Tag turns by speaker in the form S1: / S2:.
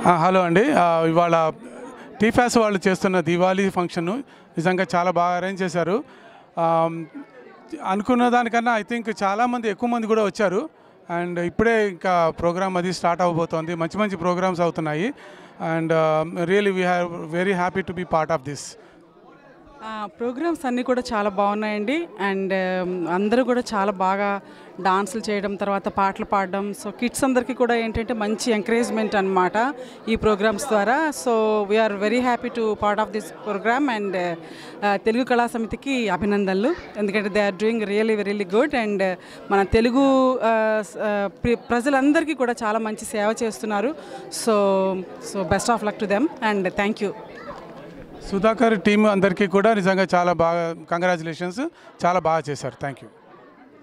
S1: ఆ, హలో అండి ఆ, ఇవాళ టీఫాస్ వాళ్ళు చేస్తున్న దివాళీ ఫంక్షన్ నిజంగా చాలా బాగా అరేంజ్ చేశారు ఆ, అనుకున్న దానికన్నా ఐ థింక్ చాలామంది ఎక్కువ మంది కూడా వచ్చారు అండ్ ఇప్పుడే ఇంకా ప్రోగ్రామ్ అది స్టార్ట్ అవ్వబోతోంది మంచి మంచి ప్రోగ్రామ్స్ అవుతున్నాయి and really we have very happy to be part of this
S2: programmes అన్నీ కూడా చాలా బాగున్నాయండి అండ్ అందరూ కూడా చాలా బాగా డాన్సులు చేయడం తర్వాత పాటలు పాడడం సో కిడ్స్ అందరికీ కూడా ఏంటంటే మంచి ఎంకరేజ్మెంట్ అన్నమాట ఈ ప్రోగ్రామ్స్ ద్వారా so we are very happy to part of this programme and Telugu కళా సమితికి అభినందనలు ఎందుకంటే they are doing really really good and మన తెలుగు ఆ, స- ఆ, ప్రి- ప్రజలందరికీ కూడా చాలా మంచి సేవ చేస్తున్నారు so so best of luck to them and thank you
S1: Sudhakar team అందరికీ కూడా నిజంగా చాలా బాగా కంగ్రాచులేషన్స్ చాలా బాగా చేశారు థ్యాంక్ యూ